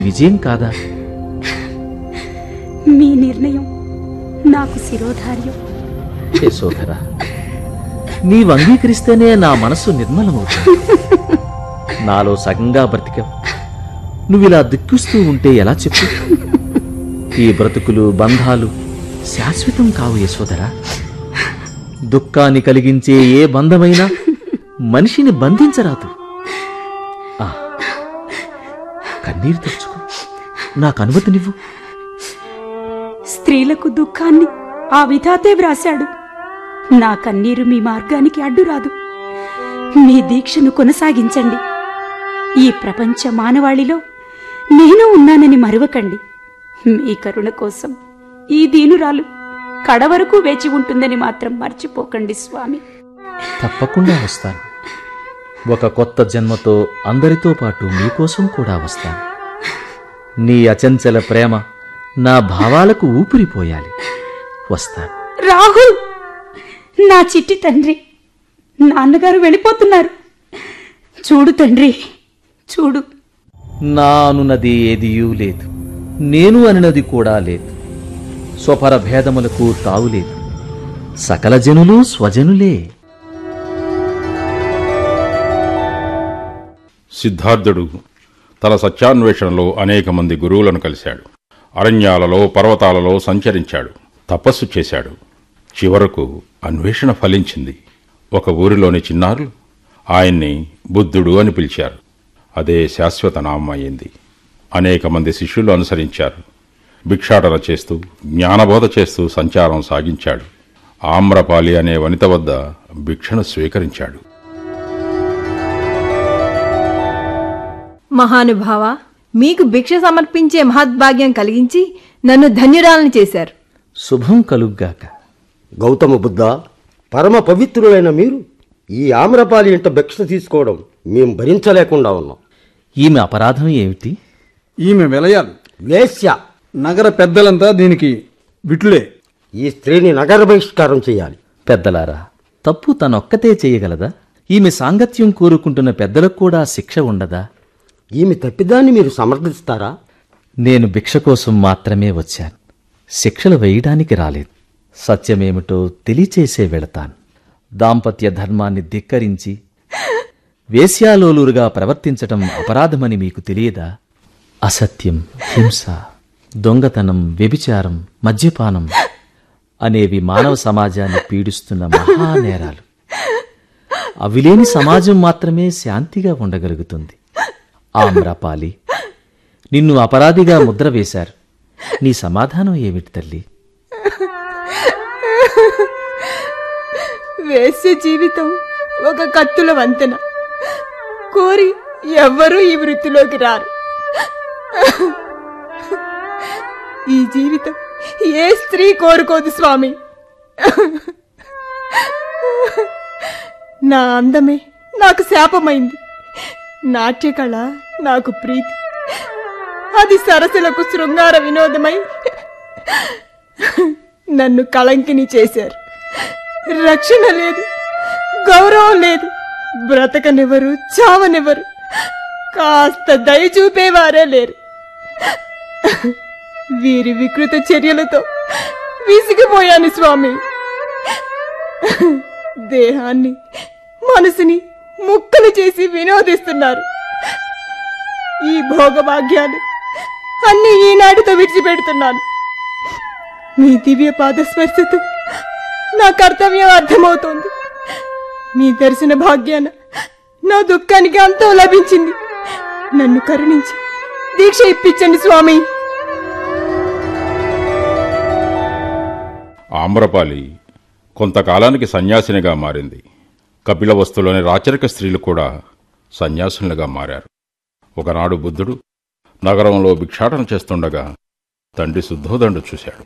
విజయం కాదా మీ నిర్ణయం నాకు శిరోధార్యం యశోధరా నీవు అంగీకరిస్తేనే నా మనస్సు నిర్మలమవుతుంది నాలో సగంగా బ్రతికావు నువ్విలా దిక్కుస్తూ ఉంటే ఎలా చెప్పు ఈ బ్రతుకులు బంధాలు శాశ్వతం కావు యశోధరా దుఃఖాన్ని కలిగించే ఏ బంధమైనా మనిషిని బంధించరాదు ఆ, కన్నీరు తెచ్చుకో నాకు అనుమతినివ్వు స్త్రీలకు దుఃఖాన్ని ఆ విధాతే వ్రాశాడు నా కన్నీరు మీ మార్గానికి అడ్డురాదు మీ దీక్షను కొనసాగించండి ఈ ప్రపంచ మానవాళిలో నేను ఉన్నానని మరువకండి మీ కరుణ కోసం ఈ దీనురాలు కడవరకు వేచి ఉంటుందని మాత్రం మర్చిపోకండి స్వామి తప్పకుండా వస్తాను ఒక కొత్త జన్మతో అందరితో పాటు మీకోసం కూడా వస్తాను నీ అచంచల ప్రేమ నా భావాలకు ఊపిరిపోయాలి వస్తాను రాహుల్ నా చిట్టి తండ్రి నాన్నగారు వెళ్ళిపోతున్నారు చూడు తండ్రి చూడు నా అనునది ఏదియూ లేదు నేను అనినది కూడా లేదు స్వపర భేదములకు తావులేదు సకల జనులు స్వజనులే సిద్ధార్థుడు తన సత్యాన్వేషణలో అనేక మంది గురువులను కలిశాడు అరణ్యాలలో పర్వతాలలో సంచరించాడు తపస్సు చేశాడు చివరకు అన్వేషణ ఫలించింది ఒక ఊరిలోని చిన్నారులు ఆయన్ని బుద్ధుడు అని పిలిచారు అదే శాశ్వత నామం అయింది అనేక మంది శిష్యులు అనుసరించారు భిక్షాటన చేస్తూ జ్ఞానబోధ చేస్తూ సంచారం సాగించాడు ఆమ్రపాలి అనే వనిత వద్ద భిక్షను స్వీకరించాడు మహానుభావ మీకు భిక్ష సమర్పించే మహద్భాగ్యం కలిగించి నన్ను ధన్యురాలను చేశారు శుభం కలుగ్గాక గౌతమ బుద్ధ పరమ పవిత్రులైన మీరు ఈ ఆమ్రపాలి ఇంట భిక్ష తీసుకోవడం మేము భరించలేకుండా ఉన్నాం ఈమె అపరాధం ఏమిటి ఈమె విలయాలు వేశ్య నగర పెద్దలంతా దీనికి విట్లే ఈ స్త్రీని నగర బహిష్కారం చేయాలి పెద్దలారా తప్పు తనొక్కతే చేయగలదా ఈమె సాంగత్యం కోరుకుంటున్న పెద్దలకు కూడా శిక్ష ఉండదా ఈమె తప్పిదాన్ని మీరు సమర్థిస్తారా నేను భిక్ష కోసం మాత్రమే వచ్చాను శిక్షలు వేయడానికి రాలేదు సత్యమేమిటో తెలియచేసే వెళతాను దాంపత్య ధర్మాన్ని ధిక్కరించి వేశ్యాలోలురుగా ప్రవర్తించటం అపరాధమని మీకు తెలియదా అసత్యం హింస దొంగతనం వ్యభిచారం మద్యపానం అనేవి మానవ సమాజాన్ని పీడిస్తున్న మహానేరాలు అవి లేని సమాజం మాత్రమే శాంతిగా ఉండగలుగుతుంది ఆమ్రపాలి నిన్ను అపరాధిగా ముద్ర వేశారు నీ సమాధానం ఏమిటి తల్లి వేశ్య జీవితం ఒక కత్తుల వంతెన కోరి ఎవ్వరూ ఈ వృత్తిలోకి రారు ఈ జీవితం ఏ స్త్రీ కోరుకోదు స్వామి నా అందమే నాకు శాపమైంది నాట్యకళ నాకు ప్రీతి అది సరసలకు శృంగార వినోదమై నన్ను కళంకిని చేశారు రక్షణ లేదు గౌరవం లేదు బ్రతకనివ్వరు చావనివ్వరు కాస్త దయ చూపేవారే లేరు వీరి వికృత చర్యలతో విసిగిపోయాను స్వామి దేహాన్ని మనసుని ముక్కలు చేసి వినోదిస్తున్నారు ఈ భోగభాగ్యాలు అన్ని ఈనాటితో విడిచిపెడుతున్నాను మీ దివ్య పాదస్పర్శతో నా కర్తవ్యం అర్థమవుతోంది మీ దర్శన భాగ్యాన నా దుఃఖానికి అంతం లభించింది నన్ను కరుణించి దీక్ష ఇప్పించండి స్వామి ఆమ్రపాలి కొంతకాలానికి సన్యాసినిగా మారింది కపిలవస్తులోని రాచరిక స్త్రీలు కూడా సన్యాసులుగా మారారు ఒకనాడు బుద్ధుడు నగరంలో భిక్షాటన చేస్తుండగా తండ్రి శుద్ధోదండు చూశాడు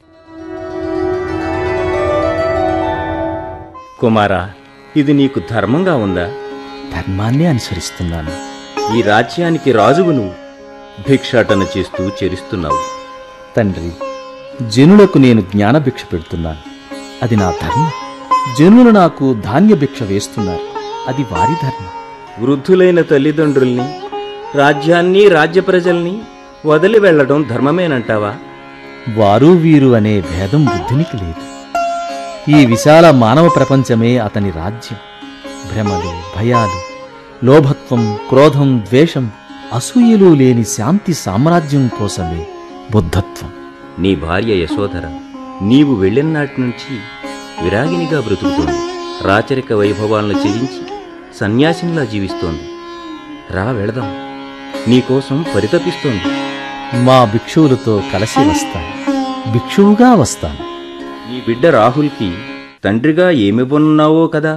కుమారా ఇది నీకు ధర్మంగా ఉందా ధర్మాన్ని అనుసరిస్తున్నాను ఈ రాజ్యానికి రాజువు నువ్వు భిక్షాటన చేస్తూ చెరిస్తున్నావు తండ్రి జనులకు నేను జ్ఞానభిక్ష పెడుతున్నాను అది నా ధర్మం జనులు నాకు ధాన్య భిక్ష వేస్తున్నారు అది వారి ధర్మం వృద్ధులైన తల్లిదండ్రుల్ని రాజ్యాన్ని రాజ్య ప్రజల్ని వదిలి వెళ్ళడం ధర్మమేనంటావా వారు వీరు అనే భేదం బుద్ధునికి లేదు ఈ విశాల మానవ ప్రపంచమే అతని రాజ్యం భ్రమలు భయాలు లోభత్వం క్రోధం ద్వేషం అసూయలు లేని శాంతి సామ్రాజ్యం కోసమే బుద్ధత్వం నీ భార్య యశోధర నీవు వెళ్ళిన నాటి నుంచి విరాగినిగా బ్రతుకుతోంది రాచరిక వైభవాలను త్యజించి సన్యాసినిలా జీవిస్తోంది రా వెళదాం నీకోసం పరితపిస్తోంది మా భిక్షువులతో కలిసి వస్తాను భిక్షువుగా వస్తాను నీ బిడ్డ రాహుల్కి తండ్రిగా ఏమివ్వనున్నావో కదా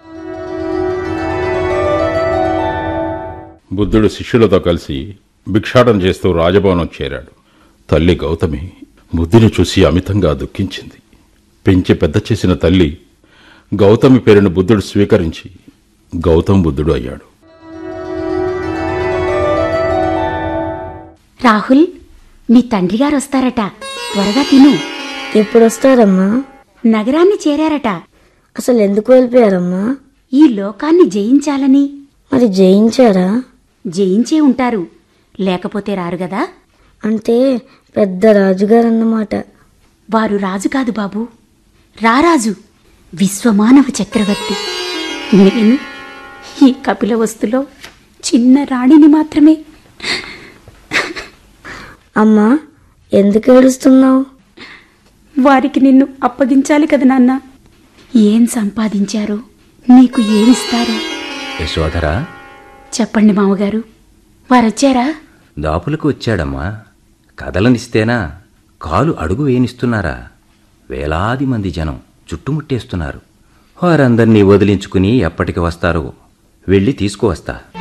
బుద్ధుడు శిష్యులతో కలిసి భిక్షాటన చేస్తూ రాజభవనం చేరాడు తల్లి గౌతమి బుద్ధుని చూసి అమితంగా దుఃఖించింది పెంచి పెద్ద చేసిన తల్లి గౌతమి పేరును బుద్ధుడు స్వీకరించి గౌతమ్ బుద్ధుడు అయ్యాడు రాహుల్ మీ తండ్రి గారు వస్తారట త్వరగా తిను ఎప్పుడు వస్తారమ్మా నగరాన్ని చేరారట అసలు ఎందుకు వెళ్ళిపోయారమ్మా ఈ లోకాన్ని జయించాలని మరి జయించారా జయించే ఉంటారు లేకపోతే రారు గదా అంటే పెద్ద రాజుగారు అన్నమాట వారు రాజు కాదు బాబు రారాజు విశ్వమానవ చక్రవర్తి నేను ఈ కపిల వస్తులో చిన్న రాణిని మాత్రమే అమ్మా ఎందుకు ఏడుస్తున్నావు వారికి నిన్ను అప్పగించాలి కదా నాన్న ఏం సంపాదించారో నీకు ఏమిస్తారో యశోధరా చెప్పండి మామగారు వారొచ్చారా దాపులకు వచ్చాడమ్మా కదలనిస్తేనా కాలు అడుగు వేయనిస్తున్నారా వేలాది మంది జనం చుట్టుముట్టేస్తున్నారు వారందర్నీ వదిలించుకుని ఎప్పటికి వస్తారో వెళ్ళి తీసుకువస్తా